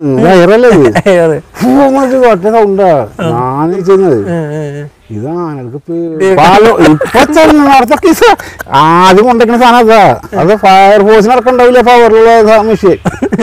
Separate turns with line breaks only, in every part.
വയറല്ലേ ഇത്
അതെ
ഫൂന്നിട്ട് ഒറ്റ സൗണ്ടാ ഞാൻ ചെയ്യുന്നത്
ഉം, ഉം, ഉം.
ഇത് ആനകൾക്ക് പാലോ ഇപ്പൊ ചെന്നോടത്തൊക്കെ ഇത് ആദ്യം കൊണ്ടിരിക്കുന്ന സാധനം അതാ അത് ഫയർഫോഴ്സിന് നടക്കണ്ടാവില്ല പവറുള്ള മെഷീൻ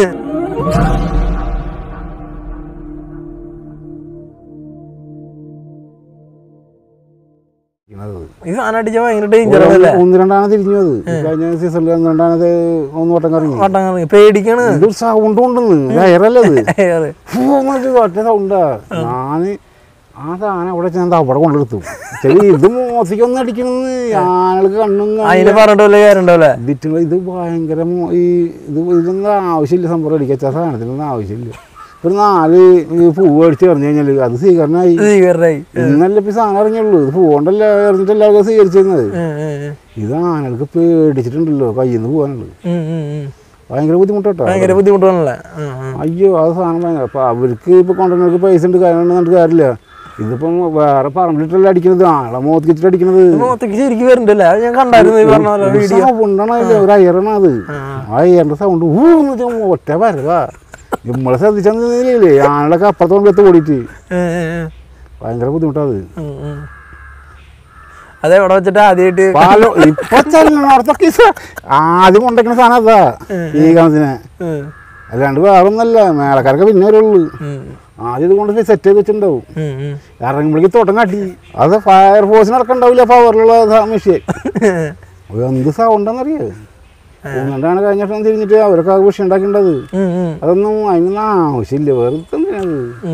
ഈ സാധനം അടിച്ചാൽ ഭയങ്കര ഡേഞ്ചർ അല്ലേ
ഒന്ന് രണ്ടാണ് തിരിഞ്ഞു അത് കഴിഞ്ഞ സീസണിൽ ഒന്ന് രണ്ടാണത് ഒന്ന് വട്ടം കറങ്ങി
വട്ടം കറങ്ങി പേടിക്കാണ്
ഇത് സൗണ്ട് കൊണ്ടെന്ന് വയറല്ലേ ഇത്
അതെ
ഫൂന്നിട്ട് ഒറ്റ സൗണ്ടാ ഞാന് ആ സാധനം അവിടെ ചെന്നത് അവിടെ കൊണ്ടെടുത്തു ചെറിയ ഇത് മോശിക്കൊന്നും അടിക്കണമെന്ന് ആളുകൾക്ക് കണ്ണൊന്നും
അതിന് പറഞ്ഞിട്ട് വല്ല കാര്യം ഉണ്ടാവില്ലേ
ഇതിറ്റുകൾ ഇത് ഭയങ്കര മോ- ഈ ഇത് ഇതൊന്നും ആവശ്യമില്ല സംഭവം അടിക്കാത്ത സാധനത്തിനൊന്നും ആവശ്യമില്ല ഒരു നാല് ഈ പൂവ് അടിച്ച് എറിഞ്ഞു കഴിഞ്ഞാൽ അത് സ്വീകരണമായി
സ്വീകരണമായി
ഇന്നല്ല ഇപ്പൊ ഈ സാധനം ഇറങ്ങിയുള്ളൂ ഇത് പൂവുകൊണ്ടല്ല എറിഞ്ഞിട്ട് എല്ലാവർക്കും സ്വീകരിച്ചിരുന്നത് ഇത് ആനകൾക്ക് പേടിച്ചിട്ടുണ്ടല്ലോ കയ്യിൽ നിന്ന് പോകാനുള്ളത് ഭയങ്കര ബുദ്ധിമുട്ടാട്ടോ
ഭയങ്കര ബുദ്ധിമുട്ടാണല്ലേ ഉം, ഉം.
അയ്യോ അത് സാധനം ഭയങ്കര അപ്പൊ അവർക്ക് ഇപ്പൊ കൊണ്ടുവന്നവർക്ക് പൈസ ഉണ്ട് കാര്യമുണ്ട് എന്നിട്ട് കാര്യമില്ല ഇതിപ്പം വേറെ പറമ്പിലിട്ടല്ല അടിക്കുന്നത് ആളെ മോത്തിച്ചിട്ട് അടിക്കുന്നത്
ഇത് മുഖത്തേക്ക് ശരിക്കും വരുന്നുണ്ടല്ലേ അത് ഞാൻ കണ്ടായിരുന്നു ഈ പറഞ്ഞ പോലെ വീഡിയോ
സൗണ്ടാണ് അതില് ഒരു അയറാണ് അത് ആ അയറിന്റെ സൗണ്ട് ഊന്ന് വെച്ചാൽ ഒറ്റ വരവാ നമ്മളെ ശ്രദ്ധിച്ചെന്നില്ലേ ആളുടെ അപ്പുറത്ത് കൊണ്ടെടുത്ത് ഓടിയിട്ട് ഭയങ്കര ബുദ്ധിമുട്ടാത്
അതെ ഇവിടെ വെച്ചിട്ട് ആദ്യമായിട്ട്
പാലോ ഇപ്പൊ ചെല്ലുന്നോടത്തൊക്കെ ഇത് ആദ്യം കൊണ്ടിരിക്കുന്ന സാധനം അതാ ഈ കണത്തിന് അല്ലാണ്ട് വേറെ ഒന്നല്ല മേളക്കാരൊക്കെ പിന്നെ വരുള്ളൂ ആദ്യം ഇത് കൊണ്ട് സെറ്റ് ചെയ്ത് വെച്ചിട്ടുണ്ടാവും ഇറങ്ങുമ്പോഴേക്ക് തോട്ടം കാട്ടി അത് ഫയർഫോഴ്സിന് ഇറക്കണ്ടാവില്ല പവറിലുള്ള മെഷീൻ എന്ത് സൗണ്ടെന്നറിയോ ഒന്നുകൊണ്ടാണ് കഴിഞ്ഞ വർഷം തിരിഞ്ഞിട്ട് അവരൊക്കെ ആ വിഷയം ഉണ്ടാക്കേണ്ടത് അതൊന്നും അതിനൊന്നും ആവശ്യമില്ല വെറുതെ എന്തിനാത്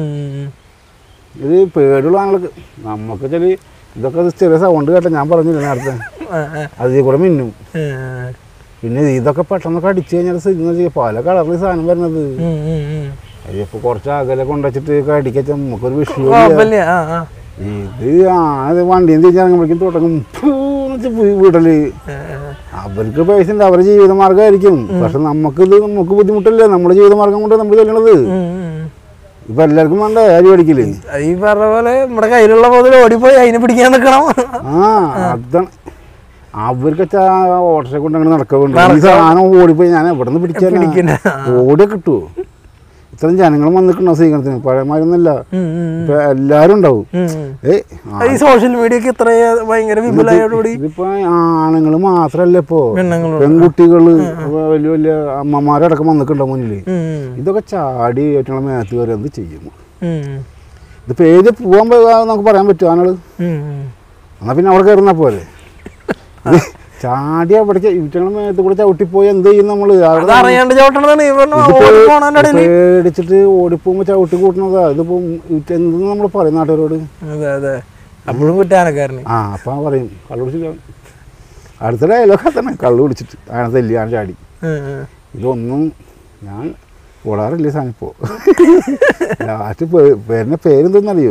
ഇത് പേടിയുള്ള ആളുകൾക്ക് നമുക്ക് ചില ഇതൊക്കെ ഇത് ചെറിയ സൗണ്ട് കേട്ട ഞാൻ പറഞ്ഞില്ല നേരത്തെ അതിൽ കൂടെ മിന്നും പിന്നെ ഇതൊക്കെ പെട്ടെന്നൊക്കെ അടിച്ചു കഴിഞ്ഞാൽ സിഗ്നൽ പല കളറിൽ സാധനം വരുന്നത് അതിപ്പോ കുറച്ച് അകലെ കൊണ്ടുവച്ചിട്ട് കടിക്കച്ച നമുക്കൊരു വിഷയമില്ല
കുഴപ്പമില്ല ആ ആ
ഇത് ആ അത് വണ്ടിയിൽ തിരിച്ച് ഇറങ്ങുമ്പോഴേക്കും തുടങ്ങും ഫൂന്ന് വെച്ച് വീ- വീടല് അവർക്ക് പൈസ ഉണ്ട് അവരുടെ ജീവിതമാർഗമായിരിക്കും പക്ഷെ നമുക്കിത് നമുക്ക് ബുദ്ധിമുട്ടല്ലേ നമ്മുടെ ജീവിതമാർഗം കൊണ്ട് നമ്മൾ ചെല്ലണത്
ഉം, ഉം.
ഇപ്പൊ എല്ലാവർക്കും വേണ്ടേ അരി പഠിക്കല്
അത് ഈ പറഞ്ഞ പോലെ നമ്മുടെ കയ്യിലുള്ള മുതൽ ഓടിപ്പോയി അതിനെ പിടിക്കാൻ നിൽക്കണം
ആ അതാണ് അവർക്ക് ഓട്ടോറെ കൊണ്ട് അങ്ങനെ നടക്കുന്നുണ്ട് ഈ സാധനം ഓടിപ്പോയി ഞാൻ എവിടെ നിന്ന് പിടിച്ചാൽ
പിടിക്കണ്ട.
ഓടിയ കിട്ടുമോ ഇത്രയും ജനങ്ങൾ വന്നിട്ടുണ്ടോ സ്വീകരണത്തിന് പഴയമാരൊന്നുമല്ല ഇപ്പൊ എല്ലാരും ഉണ്ടാവും ഏയ് ആ,
ഈ സോഷ്യൽ മീഡിയ ഒക്കെ ഇത്ര ഭയങ്കര വിപുലമായോടുകൂടി
ഇതിപ്പോ ആണുങ്ങൾ മാത്രല്ല ഇപ്പോ
പെണ്ണുങ്ങളും
പെൺകുട്ടികള് വലിയ വലിയ അമ്മമാരടക്കം വന്നിട്ടുണ്ടോ മുന്നില് ഇതൊക്കെ ചാടി ഏറ്റവും മേത്ത് കയറി എന്ത് ചെയ്യും ഇതിപ്പോ ഏത് പോകാൻ പോ- നമുക്ക് പറയാൻ പറ്റുമോ ആണുകൾ എന്നാ പിന്നെ അവിടെ കയറുന്ന പോലെ ഇത് ചാടി അവിടെ ഇവറ്റങ്ങളെ മേത്ത് കൂടെ ചവിട്ടിപ്പോയി എന്ത് ചെയ്യും നമ്മള്
അത്
അവിടെ
അറിയാണ്ട് ചവിട്ടണതാണ് ഈ പറഞ്ഞ
ഇത്
ഓടി
പേ-
പോണതിന്റെ ഇടയിൽ
പേടിച്ചിട്ട് ഓടിപ്പോകുമ്പോ ചവിട്ടി കൂട്ടണതാ ഇതിപ്പോ ഇവറ്റ എന്തെന്ന് നമ്മൾ പറയും നാട്ടുകാരോട്
അതെ അതെ അപ്പോഴും കുറ്റാനക്കാരന്
ആ അപ്പം പറയും കള്ളു കുടിച്ചില്ല അടുത്ത ഡയലോഗ് തന്നെ കള്ളു കുടിച്ചിട്ട് ആന തല്ലി ആന ചാടി ഇതൊന്നും ഞാൻ ഓടാറില്ല സാധനം ഇപ്പോൾ ലാസ്റ്റ് പേരിൻ്റെ പേരെന്തെന്നറിയോ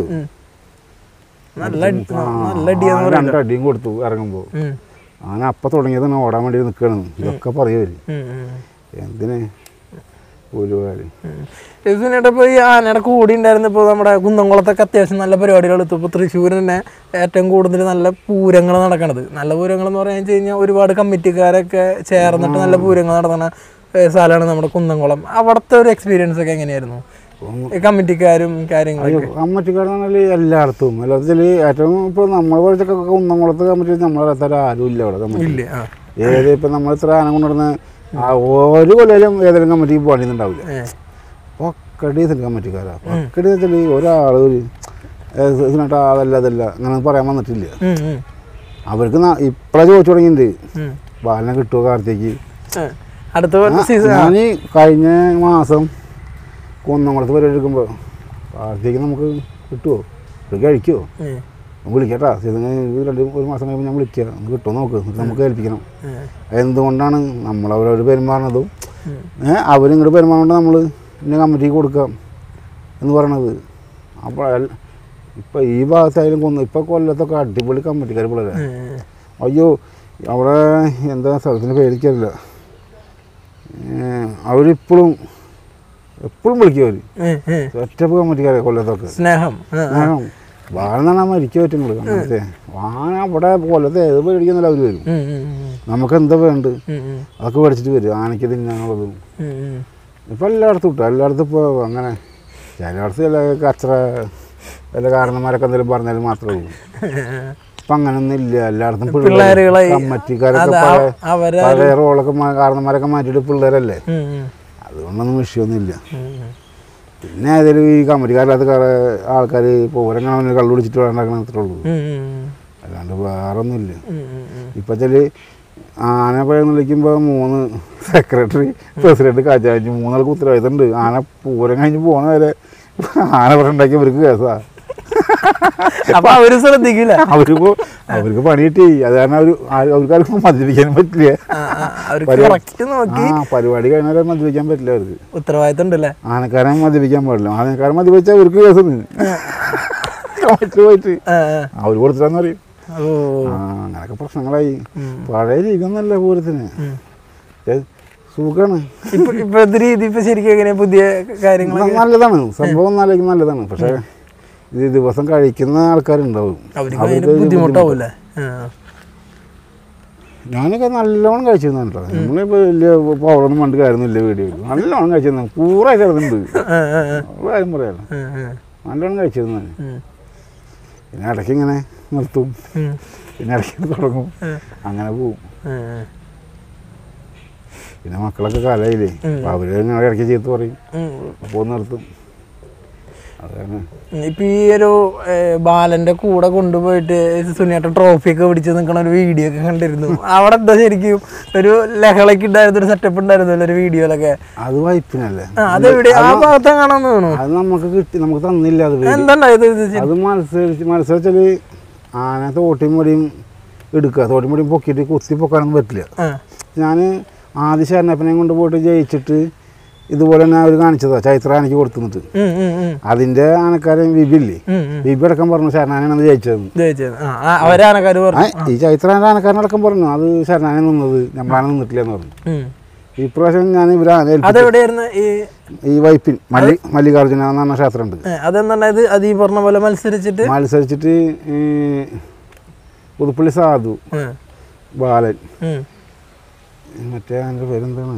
നല്ല അടി-
ആ,
നല്ല അടിയാന്ന്
ആന
പറയുന്നത്
രണ്ട് അടിയും കൊടുത്തു ഇറങ്ങുമ്പോൾ
ഉം.
ആന അപ്പം തുടങ്ങിയതാണ് ഓടാൻ വേണ്ടി നിൽക്കണം ഇതൊക്കെ പറയുവര്
ഉം, ഉം.
എന്തിന് ഒരു കാര്യം
ഇതിനിടെ ഇപ്പോൾ ഈ ആനയുടെ കൂടി ഉണ്ടായിരുന്നപ്പോൾ നമ്മുടെ കുന്നംകുളത്തൊക്കെ അത്യാവശ്യം നല്ല പരിപാടികൾ എടുത്തു ഇപ്പോൾ തൃശ്ശൂർ തന്നെ ഏറ്റവും കൂടുതൽ നല്ല പൂരങ്ങൾ നടക്കണത് നല്ല പൂരങ്ങൾ എന്ന് പറഞ്ഞു കഴിഞ്ഞാൽ ഒരുപാട് കമ്മിറ്റിക്കാരൊക്കെ ചേർന്നിട്ട് നല്ല പൂരങ്ങൾ നടത്തുന്ന ഏഹ്, സ്ഥലമാണ് നമ്മുടെ കുന്നംകുളം അവിടുത്തെ ഒരു എക്സ്പീരിയൻസ് ഒക്കെ എങ്ങനെയായിരുന്നു ഈ കമ്മിറ്റിക്കാരും കാര്യങ്ങളൊക്കെ
കമ്മറ്റിക്കാരെന്നാല് എല്ലായിടത്തും എല്ലാത്തില് ഏറ്റവും ഇപ്പോൾ നമ്മൾ കുറച്ചൊക്കെ കുന്നംകുളത്ത് കമ്മറ്റി നമ്മളെ ആരും ഇല്ല അവിടെ കമ്മറ്റി
ഇല്ല ആ
ഏത് ഇപ്പം നമ്മൾ ഇത്ര ആന കൊണ്ടുവരുന്ന ആ ഒരു കൊല്ലം ഏതെങ്കിലും കമ്മിറ്റിക്ക് പോകണമെന്നുണ്ടാവില്ല
ഏഹ്.
ഒക്കെ ഡീസൽ കമ്മിറ്റിക്കാരാ ഒക്കെ ഡീസൽ ഒരാൾ ഒരു ഇതിനായിട്ട് അതല്ല അതല്ല അങ്ങനെ പറയാൻ വന്നിട്ടില്ല
ഉം, ഉം,
അവർക്ക് ഇപ്പോഴേ ചോദിച്ചു തുടങ്ങിയിട്ടുണ്ട്
ഉം.
ബാലനെ കിട്ടുമോ കാർത്തിക്ക്
ഏഹ്. അടുത്ത സീസൺ
ഞാൻ കഴിഞ്ഞ മാസം കുന്നംകുളത്ത് പരിപാടി എടുക്കുമ്പോൾ കാർത്തിക്ക് നമുക്ക് കിട്ടുമോ ഇത് കഴിക്കുമോ വിളിക്കട്ടാ സീസൺ കഴിഞ്ഞ് രണ്ട് ഒരു മാസം കഴിയുമ്പോൾ ഞാൻ വിളിക്കാം നമുക്ക് കിട്ടുമോ നോക്ക് എന്നിട്ട് നമുക്ക് ഏൽപ്പിക്കണം എന്തുകൊണ്ടാണ് നമ്മൾ അവരോട് പെരുമാറുന്നതും ഏഹ് അവരിങ്ങോട്ട് പെരുമാറുകൊണ്ട് നമ്മൾ ഇന്ന കമ്മിറ്റിക്ക് കൊടുക്കാം എന്ന് പറയണത് അപ്പോൾ ഇപ്പോൾ ഈ ഭാഗത്തായാലും കൊന്നു ഇപ്പോൾ കൊല്ലത്തൊക്കെ അടിപൊളി കമ്മിറ്റിക്കാർ പിള്ളേരെ അയ്യോ അവിടെ എന്താ സ്ഥലത്തിൻ്റെ പേരിക്കറിയില്ല അവരിപ്പോഴും എപ്പോഴും വിളിക്കും അവർ ഒറ്റപ്പ് കമ്മിറ്റിക്കാരെ കൊല്ലത്തൊക്കെ
സ്നേഹം ആ, ആ.
സ്നേഹം വാഴന്നാണ് മരിക്കുക പറ്റും നിങ്ങൾ അങ്ങനത്തെ വാഴ അവിടെ കൊല്ലത്തെ ഏത് പേടിക്കുന്നില്ല അവർ വരും
ഉം, ഉം, ഉം,
നമുക്ക് എന്താ വേണ്ട
ഉം, ഉം,
അതൊക്കെ മേടിച്ചിട്ട് വരും ആനയ്ക്ക് തിന്നാനുള്ളതും
ഉം, ഉം.
ഇപ്പം എല്ലായിടത്തും കിട്ടും എല്ലായിടത്തും ഇപ്പോൾ അങ്ങനെ ചിലയിടത്ത് ചില കച്ചറ വല്ല കാരണന്മാരൊക്കെ എന്തെങ്കിലും പറഞ്ഞാലും മാത്രമേ ഉള്ളൂ ഇപ്പം അങ്ങനൊന്നും ഇല്ല എല്ലായിടത്തും
പിള്ളേരുകളായി.
കമ്മറ്റിക്കാരൊക്കെ
അത്
പഴയ
അവരെ
പഴയ റോളൊക്കെ മാ- കാരണന്മാരൊക്കെ മാറ്റിയിട്ട് പിള്ളേരല്ലേ
ഉം, ഉം,
അതുകൊണ്ടൊന്നും വിഷയമൊന്നുമില്ല
ഉം, ഉം.
പിന്നെ ഏതെങ്കിലും ഈ കമ്മറ്റിക്കാരില്ലാത്ത കുറേ ആൾക്കാർ പൂരങ്ങനെ കള്ളു പിടിച്ചിട്ട് ഉണ്ടാക്കണം അത്രേ ഉള്ളൂ
ഉം, ഉം,
അല്ലാണ്ട് വേറെ ഒന്നുമില്ല
ഉം, ഉം, ഉം.
ഇപ്പം ചില ആന പഴം വിളിക്കുമ്പോൾ മൂന്ന് സെക്രട്ടറി പ്രസിഡന്റ് കാച്ചാഞ്ചി മൂന്നാൾക്ക് ഉത്തരവാദിത്തമുണ്ട് ആന പൂരം കഴിഞ്ഞ് പോണ വരെ ആന പഴം ഉണ്ടാക്കി ഇവർക്ക് കേസാ
അപ്പൊ അവര് ശ്രദ്ധിക്കില്ല
അവർക്ക് അവർക്ക് പണി കിട്ടി അത് കാരണം അവർ അവർക്കാർക്കും മദ്യപിക്കാനും പറ്റില്ല
ആ, ആ, അവർക്ക്
പരിപാടി-
കറക്റ്റ് നോക്കി
ആ പരിപാടി കഴിഞ്ഞാൽ മദ്യപിക്കാൻ പറ്റില്ല അവർക്ക്
ഉത്തരവാദിത്തം ഉണ്ടല്ലേ
ആനക്കാരൻ മദ്യപിക്കാൻ പാടില്ല ആനക്കാരൻ മദ്യപിച്ചാൽ അവർക്ക് കേസെന്ന് കമ്മിറ്റി പോയിട്ട്
ആ, ആ.
അവർ കൊടുത്തിട്ടാന്ന് പറയും
ഓ
ആ അങ്ങനൊക്കെ പ്രശ്നങ്ങളായി
ഉം.
പഴയ രീതിയൊന്നല്ല പൂരത്തിന്
ഉം.
ഏ, സുഖാണ്
ഇപ്പൊ ഇപ്പോഴത്തെ രീതി ഇപ്പൊ ശരിക്കും എങ്ങനെയാ പുതിയ കാര്യങ്ങൾ
ന- നല്ലതാണ് സംഭവം നല്ല നല്ലതാണ് പക്ഷേ ഇത് ദിവസം കഴിക്കുന്ന ആൾക്കാരുണ്ടാവും
അവർക്ക്
അവർക്ക്
ഭയങ്കര
ഒരു
ബുദ്ധിമുട്ടാവൂലേ ആ.
ഞാനൊക്കെ നല്ലോണം കഴിച്ചിരുന്നു കേട്ടോ നമ്മളിപ്പോൾ വലിയ പവറൊന്നും പണ്ട് കാര്യമൊന്നുമില്ല വീഡിയോ നല്ലോണം കഴിച്ചിരുന്നു കൂറായി കിടന്നുണ്ട്
ആ, ആ, ആ.
ഒരു കാര്യം പറയാലോ
ആ, ആ.
നല്ലോണം കഴിച്ചിരുന്നു ഞാൻ.
ഉം.
പിന്നെ ഇടയ്ക്ക് ഇങ്ങനെ നിർത്തും
ഉം.
പിന്നെ ഇടയ്ക്ക് തുടങ്ങും
ആ.
അങ്ങനെ പോവും
ആ, ആ.
പിന്നെ മക്കളൊക്കെ കലയില്ലേ
ഉം.
അപ്പോൾ അവർ ഇങ്ങനെ ഇടയ്ക്ക് ചെയ്ത് പറയും
ഉം.
അപ്പോൾ നിർത്തും അത് കാരണം
ഇപ്പൊ ഈ ഒരു ഏ, ബാലന്റെ കൂടെ കൊണ്ടുപോയിട്ട് സുനിയേട്ടൻ ട്രോഫി ഒക്കെ പിടിച്ച് നിൽക്കണ ഒരു വീഡിയോ ഒക്കെ കണ്ടിരുന്നു അവിടെ എന്താ ശരിക്കും ഒരു ലഹളയ്ക്ക് ഉണ്ടായിരുന്ന ഒരു സെറ്റപ്പ് ഉണ്ടായിരുന്നല്ലോ ഒരു വീഡിയോയിലൊക്കെ
അത് വായ്പിനല്ലേ
ആ അതെവിടെ ആ ഭാഗത്ത് കാണാൻ തോന്നുന്നു
അത് നമുക്ക് കിട്ടി നമുക്ക് തന്നില്ല അത് വീഡിയോ.
എന്താണ്ടായത് ഇത് ശരി-
അത് മത്സരിച്ച് മത്സരിച്ചാൽ ആന തോട്ടിയും മുടിയും എടുക്കുക തോട്ടിയും മുടിയും പൊക്കിയിട്ട് കുത്തി പൊക്കാനൊന്നും പറ്റില്ല
ആ
ഞാൻ ആദ്യ ശരണപ്പനെയും കൊണ്ട് പോയിട്ട് ജയിച്ചിട്ട് ഇതുപോലെ തന്നെ അവർ കാണിച്ചതാ ചൈത്ര ആനയ്ക്ക് കൊടുത്തുന്നിട്ട്
ഉം, ഉം, ഉം.
അതിൻ്റെ ആനക്കാരൻ വിബില്ലേ
ഉം, ഉം.
വിബി അടക്കം പറഞ്ഞു ശരണാനാണ് ജയിച്ചതെന്ന്
ജയിച്ചത് ആ ആ, അവരാനക്കാര്
ആ,
പറഞ്ഞു
ഈ ചൈത്ര ആനക്കാരനടക്കം പറഞ്ഞു അത് ശരണാന നിന്നത് നമ്മളാന നിന്നിട്ടില്ല എന്ന് പറഞ്ഞു
ഉം.
ഇപ്രാവശ്യം ഞാൻ ഇവരെ ആന ഏൽപ്പിച്ചു.
അതെവിടെയായിരുന്നു ഈ
ഈ വൈപ്പിൻ മല്ലി മല്ലികാർജുന എന്ന് പറഞ്ഞ ക്ഷേത്രമുണ്ട്
ഏ, അതെന്താണ്ടായത് അത് ഈ പറഞ്ഞ പോലെ മത്സരിച്ചിട്ട്
മത്സരിച്ചിട്ട് ഈ പുതുപ്പള്ളി സാധു
ഉം,
ബാലൻ
ഉം.
മറ്റേ അതിൻ്റെ പേരെന്താണ്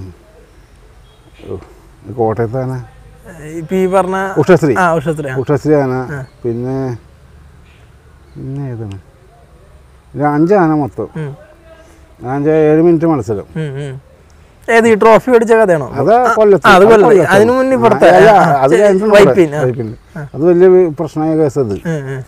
ഓ, ഇത് കോട്ടയത്താണ്
ഇപ്പൊ ഈ പറഞ്ഞ
ഉഷശ്രീ
ആ ഉഷത്ര
ഉഷശ്രീ ആന പിന്നെ പിന്നെ ഏതാണ് ഇത് അഞ്ച് ആന മൊത്തം അഞ്ച് ഏഴ് മിനിറ്റ് മത്സരം
ഏത് ഈ ട്രോഫി മേടിച്ച കഥയാണോ
അത് കൊല്ലത്ത്
ആ, അത്
അത്
കൊല്ലത്ത്.
കൊല്ലത്ത്.
അതിന് മുന്നേ
ആ,
ഇപ്പുറത്തെ.
അല്ല,
ആ,
അത്
ശരി,
കഴിഞ്ഞിട്ടുണ്ട്
വൈപ്പിൻ, ആ.
വൈപ്പിൻ. അത് വലിയ പ്രശ്നമായ കേസ് അത്
ഉം, ഉം,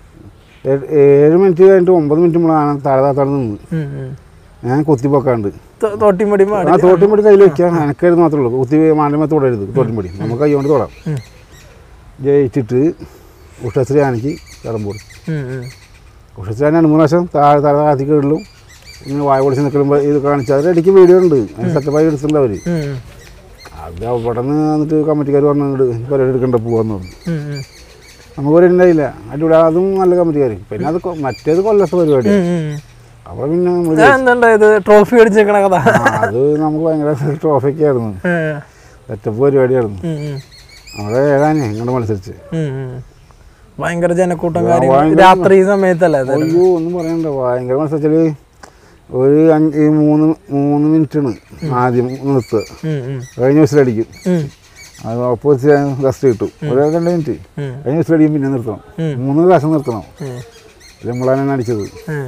ഏ- ഏഴ് മിനിറ്റ് കഴിഞ്ഞിട്ട് ഒമ്പത് മിനിറ്റ് മുമ്പ് ആന താഴെ താത്താടെ നിന്ന്
ഉം, ഉം.
ഞാൻ കുത്തിപ്പൊക്കാണ്ട്
തോ- തോട്ടിമടി
ആ
മാടി
തോട്ടിമ്പടി കയ്യിൽ വെക്കാം എനക്കരുത് മാത്രമേ ഉള്ളൂ കുത്തി മാണ്ടമേ തൊടരുത് തോട്ടിമ്പടി നമുക്ക് കൈ കൊണ്ട് തൊടാം
ഉം.
ജയിച്ചിട്ട് ഉഷശ്രീ ആനയ്ക്ക് കടമ്പോടും
ഉം, ഉം.
ഉഷശ്രീ ആന രണ്ട് മൂന്ന് പ്രാവശ്യം താഴെ താഴെ താത്തി കീഴിലും ഇങ്ങനെ വായ പൊളിച്ച് നിൽക്കുമ്പോൾ ഇത് കാണിച്ചാൽ അതിൻ്റെ ഇടയ്ക്ക് വീഡിയോ ഉണ്ട് അതിന് സെറ്റപ്പായി എടുത്തിട്ടുണ്ട് അവർ
ഉം, ഉം.
അത് അവിടെ നിന്ന് വന്നിട്ട് കമ്മിറ്റിക്കാർ പറഞ്ഞു പരിപാടി എടുക്കണ്ട പോവാന്ന് പറഞ്ഞു
ഉം, ഉം.
നമുക്ക് പരിപാടി ഉണ്ടായില്ല അടിപൊളി അതും നല്ല കമ്മിറ്റിക്കാർ പിന്നെ അത് കൊ- മറ്റേത് കൊല്ലത്തെ പരിപാടി
ഉം, ഉം.
അവിടെ പിന്നെ നമ്മൾ
ഞാൻ എന്താണ്ടായത് ട്രോഫി മേടിച്ചേക്കണ കഥ
അത് നമുക്ക് ഭയങ്കര ട്രോഫിക്ക് ആയിരുന്നു
ഉം,
സെറ്റപ്പ് പരിപാടിയായിരുന്നു
ഉം, ഉം.
അവിടെ ഏഴാനേ ഇങ്ങോട്ട് മത്സരിച്ച്
ഉം, ഉം. ഭയങ്കര ജനക്കൂട്ടം
ആ,
കാര്യങ്ങൾ
ഭയങ്കര-
രാത്രി സമയത്തല്ലേ അത്
അയ്യോ ഒന്നും പറയണ്ട ഭയങ്കര മത്സരിച്ചാല് ഒരു അഞ്ച് ഈ മൂന്ന് മൂന്ന് മിനിറ്റാണ് ആദ്യം നിർത്തുക
ഉം, ഉം.
കഴിഞ്ഞ വിസിലടിക്കും
ഉം,
അത് ഓപ്പോസിറ്റ് ഗസ്റ്റ് കിട്ടും ഒരു രണ്ട് മിനിറ്റ്
ഉം.
കഴിഞ്ഞ വിസിലടിക്കും പിന്നെ നിർത്തണം
ഉം.
മൂന്ന് പ്രാവശ്യം നിർത്തണം
ഉം,
ഇത് നമ്മളാണ് അടിച്ചത്
ഉം.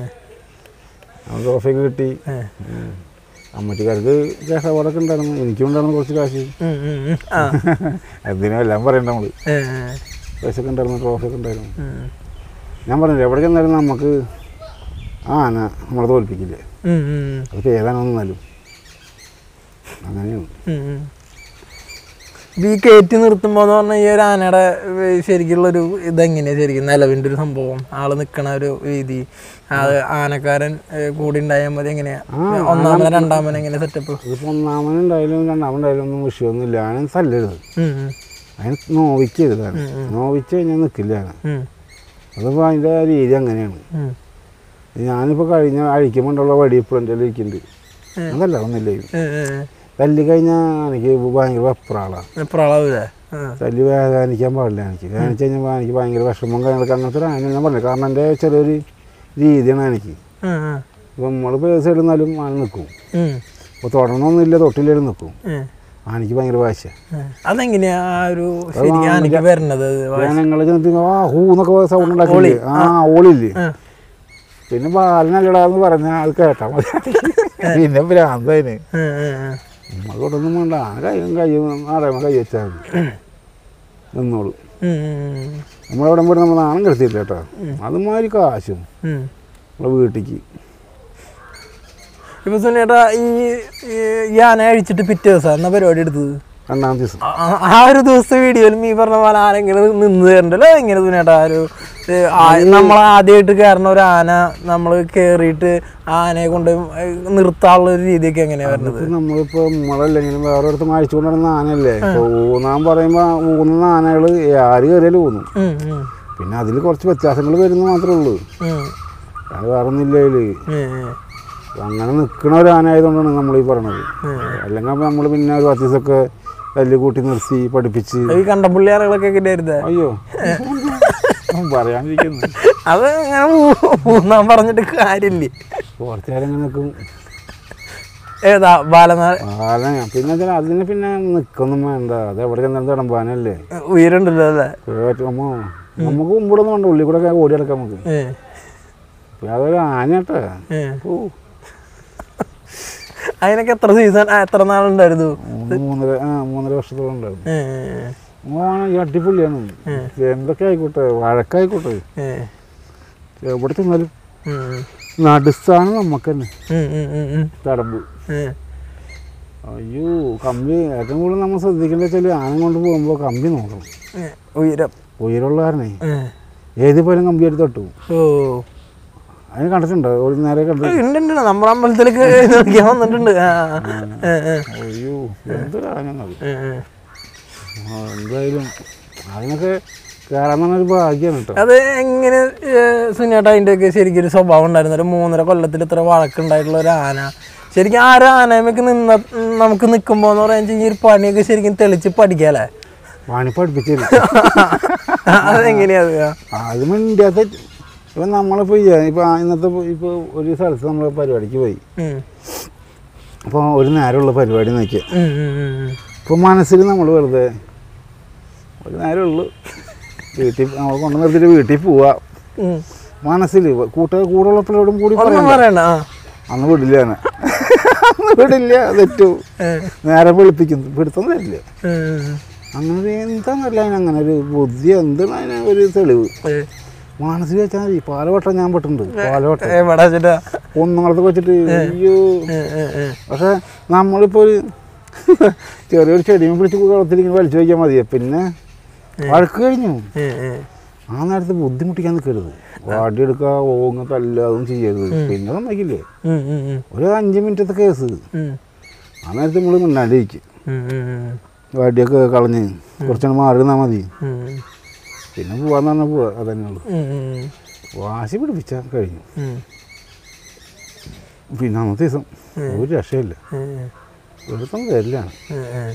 അത് ട്രോഫിയൊക്കെ കിട്ടി
ഉം.
ഉം. അമ്മറ്റിക്കാർക്ക് ക്യാഷ് അവാർഡൊക്കെ ഉണ്ടായിരുന്നു എനിക്കും ഉണ്ടായിരുന്നു കുറച്ച് കാശ്
ഉം, ഉം, ഉം. ആ
എന്തിനും എല്ലാം പറയണ്ട നമ്മൾ
ഉം, ഉം.
പൈസയൊക്കെ ഉണ്ടായിരുന്നു ട്രോഫിയൊക്കെ ഉണ്ടായിരുന്നു
ഉം.
ഞാൻ പറഞ്ഞില്ല എവിടെ ചെന്നാലും നമുക്ക് ആ ആന നമ്മളെ തോൽപ്പിക്കില്ലേ
ഉം, ഉം.
അതിപ്പോൾ ഏതാണെന്നാലും അങ്ങനെയാണ്
ഉം, ഉം. ഇപ്പൊ ഈ കയറ്റി നിർത്തുമ്പോ എന്ന് പറഞ്ഞാൽ ഈ ഒരു ആനയുടെ ഏർ ശരിക്കുള്ള ഒരു ഇതെങ്ങനെയാ ശരിക്കും നിലവിന്റെ ഒരു സംഭവം ആള് നിക്കണ ഒരു രീതി അത് ആനക്കാരൻ ഏർ കൂടി ഉണ്ടായാൽ മതി എങ്ങനെയാ ഒന്നാമത് രണ്ടാമത് എങ്ങനെ സെറ്റപ്പ്
ഇതിപ്പോൾ ഒന്നാമനുണ്ടായാലും രണ്ടാമനുണ്ടായാലും ഒന്നും വിഷയമൊന്നുമില്ല അതിനെ തല്ലരുത് അതിന് നോവിക്കരുത് അതിനെ. നോവിച്ച് കഴിഞ്ഞാൽ നിൽക്കില്ല അതിനെ അതിപ്പോൾ അതിൻ്റെ രീതി അങ്ങനെയാണ് ഞാനിപ്പോൾ കഴിഞ്ഞ അഴിക്കുമ്പോണ്ടുള്ള വടി ഇപ്പോൾ എൻ്റെ കയ്യിൽ ഇരിക്കുന്നുണ്ട് അതല്ല ഒന്നുമില്ല ഇത്. തല്ലി കഴിഞ്ഞാൽ എനിക്ക് ഭയങ്കര വെപ്രാളാണ്
പ്രളവില്ലേ
തല്ലി വേദനിക്കാൻ പാടില്ല എനിക്ക് വേദനിച്ച് കഴിഞ്ഞാൽ എനിക്ക് ഭയങ്കര വിഷമം കാര്യങ്ങളൊക്കെ അങ്ങനത്തെ ഒരു ആന ഞാൻ പറഞ്ഞില്ല കാരണം എൻ്റെ ചെറിയൊരു രീതിയാണ് എനിക്ക് ഇപ്പം നമ്മൾ പേഴ്സ് ഇടുന്നാലും ആന നിൽക്കും അപ്പോൾ തുടരണമൊന്നുമില്ല തൊട്ടില്ലേലും നിൽക്കും ആനയ്ക്ക് ഭയങ്കര വാശ
ഏ. അതെങ്ങനെയാ ആ ഒരു ശരിക്കും ആനയ്ക്ക് വരണത്
ഞങ്ങൾ ചെന്നിട്ട് ആ ഹൂ എന്നൊക്കെ സൗണ്ട് ഉണ്ടാക്കില്ലേ ആ ഓളില്ലേ
ആ.
പിന്നെ ബാലനല്ലടാന്ന് പറഞ്ഞാൽ അത് കേട്ടാ മതി പിന്നെ ഭ്രാന്തതിന്
ഏ, ഏ, ഏ.
നമ്മളോടൊന്നും വേണ്ട ആന കയ്യും കയ്യും അറിയാമോ കൈ വെച്ചാൽ മതി നിന്നോളൂ
ഉം, ഉം,
നമ്മളവിടെ പോയി നമ്മൾ നാണം കെടുത്തില്ല കേട്ടോ അതുമാതിരി കാശും
ഉം.
നമ്മളെ വീട്ടിക്ക്
ഇപ്പൊ സുനേട്ടാ ഈ ഈ- ഈ ആന അഴിച്ചിട്ട് പിറ്റേ ദിവസം എന്നാ പരിപാടി എടുത്തത്
രണ്ടാം ദിവസം
ആ- ആ- ആ ഒരു ദിവസത്തെ വീഡിയോയിൽ നീ പറഞ്ഞ പോലെ ആരെങ്കിലും നിന്ന് തരണ്ടല്ലോ എങ്ങനെ സുനേട്ടാ ആ ഒരു നമ്മൾ ആദ്യമായിട്ട് കയറുന്ന ഒരു ആന നമ്മൾ കയറിയിട്ട് ആനയെ കൊണ്ട് നിർത്താനുള്ള ഒരു രീതിയൊക്കെ എങ്ങനെയാ വരുന്നത്
ഇപ്പൊ നമ്മളിപ്പോ നമ്മളല്ലെങ്കിലും വേറെ അടുത്ത് അഴിച്ചുകൊണ്ട് നടന്ന ആനയല്ലേ ഇപ്പൊ ഊന്നാൻ പറയുമ്പോ ഊന്നുന്ന ആനകള് ആര് കയറിയാലും ഊന്നും
ഉം, ഉം,
പിന്നെ അതിൽ കുറച്ച് വ്യത്യാസങ്ങൾ വരുന്ന മാത്രമേ ഉള്ളൂ
ഉം,
അത് വേറെ ഒന്നുമില്ല അതില്
ഉം, ഉം.
അങ്ങനെ നിൽക്കണ ഒരു ആന ആയതുകൊണ്ടാണ് നമ്മൾ ഈ പറയണത് അല്ലെങ്കിൽ അപ്പൊ നമ്മൾ പിന്നെ ഒരു പത്ത് ദിവസമൊക്കെ തല്ലി കൂട്ടി നിർത്തി പഠിപ്പിച്ച്
ഈ കണ്ടപ്പുള്ളി ആനകളൊക്കെ എങ്ങനെയായിരുന്നേ
അയ്യോ പറയാണ്ടിരിക്കുന്നു
അത് അങ്ങനെ ഊ- ഊന്നാൻ പറഞ്ഞിട്ട് കാര്യമില്ലേ
കുറച്ചു നേരം ഇങ്ങനെ നിൽക്കും
ഏതാ ബാലനാ
ആന പിന്നെ വെച്ചാൽ അതിന് പിന്നെ നിൽക്കൊന്നും വേണ്ട അത് എവിടെ ചെന്നാലും തിടമ്പാനല്ലേ
ഉയരുണ്ടല്ലോ അല്ലേ
അമ്മ നമുക്ക് മുമ്പിടൊന്നും വേണ്ട ഉള്ളിൽ കൂടെ ഒക്കെ ഓടി കിടക്കാം നമുക്ക്
ഏ,
പിന്നെ അതൊരു ആന കേട്ടോ
ഏ.
ഓ
അതിനൊക്കെ എത്ര സീസൺ എത്ര നാളുണ്ടായിരുന്നു
മൂന്ന് മൂന്നര ആ മൂന്നര വർഷത്തോളം ഉണ്ടായിരുന്നു
ഏ,
മോനെ ഈ അടിപൊളിയാണ് എന്തൊക്കെ ആയിക്കോട്ടെ വഴക്കായിക്കോട്ടെ
ഏ,
എവിടെ ചെന്നാലും
ഉം,
നടുസ്ഥാനം നമുക്ക് തന്നെ
ഉം, ഉം, ഉം, ഉം.
തടമ്പ്
ഏ,
അയ്യോ കമ്പി ഏറ്റവും കൂടുതൽ നമ്മൾ ശ്രദ്ധിക്കേണ്ട വെച്ചാൽ ആന കൊണ്ട് പോകുമ്പോൾ കമ്പി നോക്കണം
ഏ, ഉയരം
ഉയരമുള്ള കാരണേ
ഏ.
ഏത് പോലും കമ്പി എടുത്ത് തട്ടു
ഓ
അതിന് കണ്ടിട്ടുണ്ടോ ഒരു നേരെ കണ്ടു
ഉണ്ട് ഉണ്ട് നമ്മുടെ അമ്പലത്തിലേക്ക് നോക്കിയാൽ വന്നിട്ടുണ്ട് ആ, ഏ, ഏ,
അയ്യോ എന്ത് ആനത്
ഏ, ഏ.
എന്തായാലും അതിനൊക്കെ കയറാൻ തന്നെ ഒരു ഭാഗ്യമാണ് കേട്ടോ
അത് എങ്ങനെ സുനിയേട്ട അതിൻ്റെ ഒക്കെ ശരിക്കും ഒരു സ്വഭാവം ഉണ്ടായിരുന്നു ഒരു മൂന്നര കൊല്ലത്തിൽ ഇത്ര വഴക്കുണ്ടായിട്ടുള്ള ഒരു ആന ശരിക്കും ആ ഒരു ആനയമൊക്കെ നിന്ന നമുക്ക് നിൽക്കുമ്പോൾ എന്ന് പറയാൻ ഈ ഒരു പണിയൊക്കെ ശരിക്കും തെളിച്ച് പഠിക്കാല്ലേ
പണി പഠിപ്പിച്ചില്ല
അതെങ്ങനെയാ അത്?
അത് മിണ്ടാത്ത ഇപ്പം നമ്മളിപ്പോൾ ഇപ്പോൾ ഇന്നത്തെ ഇപ്പോൾ ഒരു സ്ഥലത്ത് നമ്മൾ പരിപാടിക്ക് പോയി
ഉം.
അപ്പോൾ ഒരു നേരമുള്ള പരിപാടി നോക്കിയ
ഉം, ഉം, ഉം, ഉം.
ഇപ്പോൾ മനസ്സിൽ നമ്മൾ വെറുതെ ഒരു നേരമുള്ളൂ വീട്ടിൽ നമ്മൾ കൊണ്ടു നിർത്തിയിട്ട് വീട്ടിൽ പോവാ
ഉം.
മനസ്സിൽ കൂട്ടുകാർ കൂടെയുള്ളപ്പോഴും കൂടി
ഒന്നും
പറയാം
പറയണ്ട ആ
അന്ന് വിടില്ല എന്നെ അന്ന് വിടില്ല തെറ്റു
ഏ,
നേരെ വെളുപ്പിക്കും പിടുത്തം തരില്ല
ഉം,
അങ്ങനെ ഒരു എന്താന്നല്ല അതിന് അങ്ങനെ ഒരു ബുദ്ധി എന്താണ് അതിന് ഒരു തെളിവ്
ഏ,
മനസ്സിൽ വെച്ചാൽ മതി പാലവട്ടം ഞാൻ പെട്ടിട്ടുണ്ട് പാലവട്ടം
എവിടാ ചേട്ടാ
ഒന്നുങ്ങളത്ത് വെച്ചിട്ട് അയ്യോ
ഏ, ഏ, ഏ.
പക്ഷെ നമ്മളിപ്പോൾ ഒരു ചെറിയൊരു ചെടിയും പിടിച്ച് കുളത്തിലിങ്ങനെ വലിച്ചു വയ്ക്കാൻ മതി പിന്നെ വഴക്ക് കഴിഞ്ഞു
ഏ, ഏ.
ആ നേരത്ത് ബുദ്ധിമുട്ടിക്കാൻ നിൽക്കരുത് വാടിയെടുക്കുക ഓങ്ങ തല്ല അതൊന്നും ചെയ്യരുത് പിന്നെ സമ്മതിക്കില്ലേ
ഉം, ഉം, ഉം.
ഒരു അഞ്ച് മിനിറ്റത്തെ കേസ്
ഉം.
ആ നേരത്ത് നമ്മൾ മിണ്ടാണ്ടിരിക്കും
ഉം, ഉം, ഉം.
വാടിയൊക്കെ കളഞ്ഞ് കുറച്ചുകൂടെ മാറി നിന്നാൽ മതി
ഉം.
പിന്നെ പോവാന്ന് പറഞ്ഞാൽ പോവാ അതന്നെ ഉള്ളൂ
ഉം, ഉം,
വാശി പിടിപ്പിച്ചാൽ കഴിഞ്ഞു
ഉം.
പിന്നെ അന്നത്തെ ദിവസം ഒരു രക്ഷയില്ല
ഉം.
വെറുതെ വരില്ലാണ്
ഉം, ഉം.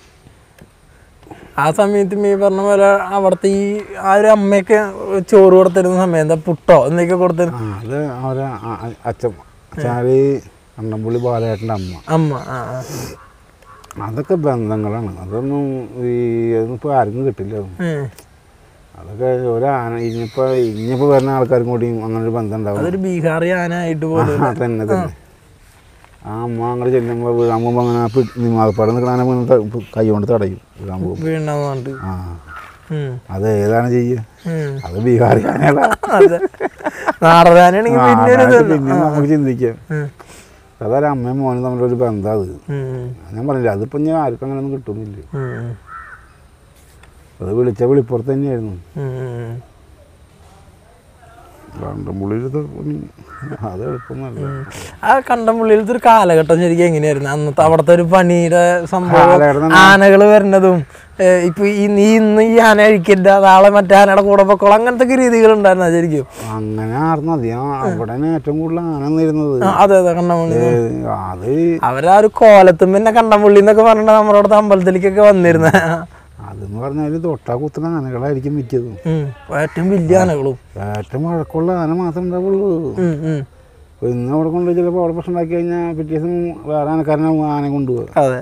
ആ സമയത്ത് മീ പറഞ്ഞ പോലെ അവിടുത്തെ ഈ ആ ഒരു അമ്മയൊക്കെ ചോറ് കൊടുത്തിരുന്ന സമയം എന്താ പുട്ടോ എന്തൊക്കെ കൊടുത്തിരുന്നു
ആ അത് അവരെ ആ- ആ- അച്ഛൻ ചാരി അണ്ണമ്പുള്ളി ബാലയേട്ടൻ്റെ അമ്മ
അമ്മ ആ ആ.
അതൊക്കെ ബന്ധങ്ങളാണ് അതൊന്നും ഈ അതൊന്നും ഇപ്പോൾ ആർക്കും കിട്ടില്ല അതൊന്നും.
ഉം.
അതൊക്കെ ഒരാന ഇനിയിപ്പോൾ ഇനിയിപ്പോൾ വരുന്ന ആൾക്കാർക്കും കൂടിയും അങ്ങനെ ഒരു ബന്ധം ഉണ്ടാവും
അതൊരു ബീഹാറി ആനായിട്ട് പോലും
ആ, തന്നെ തന്നെ ആ അമ്മ അങ്ങോട്ട് ചെല്ലുമ്പോൾ വീഴാൻ പോകുമ്പോൾ അങ്ങനെ നിമാതപ്പാട് നിൽക്കണ ആന വീണ് ത- കൈ കൊണ്ട് തടയും വീഴാൻ പോകും
വീണെന്നുണ്ട്
ആ അത് ഏതാണ് ചെയ്യുക അത് ബീഹാറി ആനകളാ
അതെ നാടനാണെങ്കിൽ
ആ,
പിന്നെ ഒരു
അതായത്
ഇത്
പിന്നെ നമുക്ക് ചിന്തിക്കാം
ഉം.
അതൊരു അമ്മയും മോനും തമ്മിലൊരു ബന്ധം അത്
ഉം.
ഞാൻ പറഞ്ഞില്ല അതിപ്പോൾ ഞാൻ ആർക്കും അങ്ങനെ ഒന്നും കിട്ടുന്നില്ല
ഉം.
അത് വിളിച്ച വിളിപ്പുറത്ത് തന്നെയായിരുന്നു
ഉം. ഉം.
കണ്ടംപുള്ളിയിൽ അത് എളുപ്പമൊന്നുമല്ല
ആ കണ്ടംപുള്ളിയിലത്തെ ഒരു കാലഘട്ടം ശരിക്കും എങ്ങനെയായിരുന്നു അന്നത്തെ അവിടുത്തെ ഒരു പണിയുടെ സംഭവം
കാലഘട്ടം
ആനകൾ വരുന്നതും ഏഹ് ഇപ്പൊ ഈ നീ ഇന്ന് ഈ ആന അഴിക്കരുത് നാളെ മറ്റേ ആനയുടെ കൂടെ പൊക്കോളം അങ്ങനത്തെ ഒക്കെ രീതികൾ ഉണ്ടായിരുന്ന ശരിക്കും
അങ്ങനെ ആർന്നു അധികം അവിടെ ഏറ്റവും കൂടുതൽ ആന നിരുന്നത്
ആ, അതെ അതെ കണ്ടംപുള്ളി
അത്
അവരാ ഒരു കോലത്തും പിന്നെ കണ്ടംപുള്ളി എന്നൊക്കെ പറഞ്ഞിട്ട് നമ്മുടെ അവിടുത്തെ അമ്പലത്തിലേക്കൊക്കെ വന്നിരുന്ന
അതെന്ന് പറഞ്ഞാൽ തൊട്ടാ കുത്തുന്ന ആനകളായിരിക്കും മിക്കത്
ഉം. ഏറ്റവും വലിയ ആനകളും
ഏറ്റവും വഴക്കമുള്ള ആന മാത്രമേ ഉണ്ടാവുള്ളൂ
ഉം, ഉം.
ഇപ്പൊ ഇന്ന് അവിടെ കൊണ്ടുപോയി ചിലപ്പോൾ അവിടെ പ്രശ്നം ഉണ്ടാക്കി കഴിഞ്ഞാൽ പിറ്റേ ദിവസം വേറെ ആനക്കാരനെ ആന കൊണ്ടുപോകുക
അതെ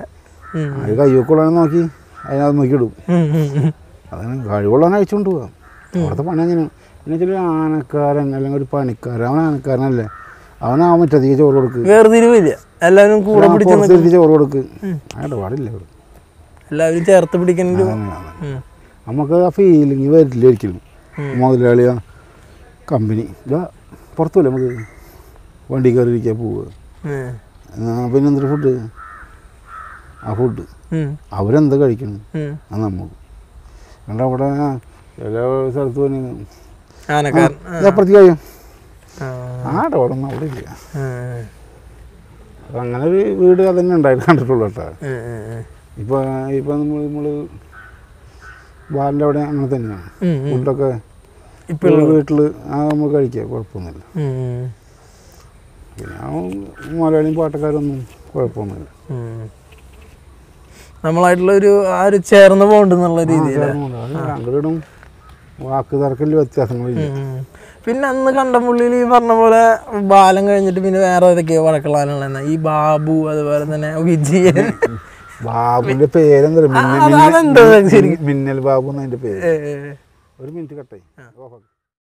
ഉം.
അത് കയ്യൊക്കെയുള്ളവനെ നോക്കി അതിനകത്ത് നോക്കിയിടും
ഉം, ഉം, ഉം.
അതിന് കഴിവുള്ളവനെ അയച്ചുകൊണ്ട് പോവാം അവിടുത്തെ പണി അങ്ങനെ പിന്നെ ചില ആനക്കാരൻ അല്ലെങ്കിൽ ഒരു പണിക്കാരൻ അവൻ ആനക്കാരനല്ലേ അവനാ മുറ്റത്തേക്ക് ചോറ് കൊടുക്ക്
വേർതിരിവില്ല എല്ലാവരും കൂടെ പിടിച്ച് നിൽക്കും
പുറത്തേക്ക് ചോറ് കൊടുക്ക് ആയിട്ട് പാടില്ല ഇവിടെ
എല്ലാവരും ചേർത്ത് പിടിക്കുന്നൊരു
അതന്നെ, അതന്നെ.
ഉം.
നമുക്ക് ആ ഫീലിംഗ് വരില്ല ഒരിക്കലും മുതലാളിയാ കമ്പനി ഇതാ പുറത്തുമില്ല നമുക്ക് വണ്ടി കയറി ഇരിക്കാൻ പോവുക
ഉം.
ആ, പിന്നെ എന്തൊരു ഫുഡ് ആ ഫുഡ്
ഉം.
അവരെന്താ കഴിക്കണം
ഉം.
അത് നമുക്ക് കണ്ട അവിടെ ചില സ്ഥലത്ത് പോയി
ആനക്കാരൻ ആ.
അപ്പുറത്തേക്ക് കഴിയും
ആ.
ആ അവിടെ ഒന്നും അവിടെ ഇല്ല
ഉം.
അപ്പൊ അങ്ങനെ ഒരു വീട് അതന്നെ ഉണ്ടായിട്ട് കണ്ടിട്ടുള്ളൂ കേട്ടോ
ഉം, ഉം, ഉം.
ഇപ്പോൾ ഇപ്പോൾ നമ്മൾ നമ്മൾ ബാലിൻ്റെ അവിടെ അങ്ങനെ തന്നെയാണ്
ഉം, ഉം.
ഫുഡൊക്കെ
ഇപ്പൊ
വീട്ടിൽ ആ നമ്മൾ കഴിക്കുക കുഴപ്പമൊന്നുമില്ല
ഉം, ഉം.
പിന്നെ ആ മലയാളിയും പാട്ടക്കാരൊന്നും കുഴപ്പമൊന്നുമില്ല
ഉം. നമ്മളായിട്ടുള്ള ഒരു ആ ഒരു ചേർന്ന് പോകണ്ടെന്നുള്ള രീതിയിൽ
അങ്ങോട്ടും വാക്ക് തർക്കത്തിൽ വ്യത്യാസങ്ങളില്ല
ഉം. പിന്നെ അന്ന് കണ്ടംപുള്ളിയിൽ ഈ പറഞ്ഞ പോലെ ബാലം കഴിഞ്ഞിട്ട് പിന്നെ വേറെ ഏതൊക്കെയോ വഴക്കുള്ളാനുള്ള ഈ ബാബു അതുപോലെ തന്നെ വിജയൻ
ബാബുവിന്റെ പേരെന്താ
ആ, അത് അതെന്താ ശരിക്കും?
മിന്നൽ ബാബു എന്നതിന്റെ പേര്
ഏ, ഏ, ഏ.
ഒരു മിനിറ്റ് കട്ടായി ഓഫാക്ക്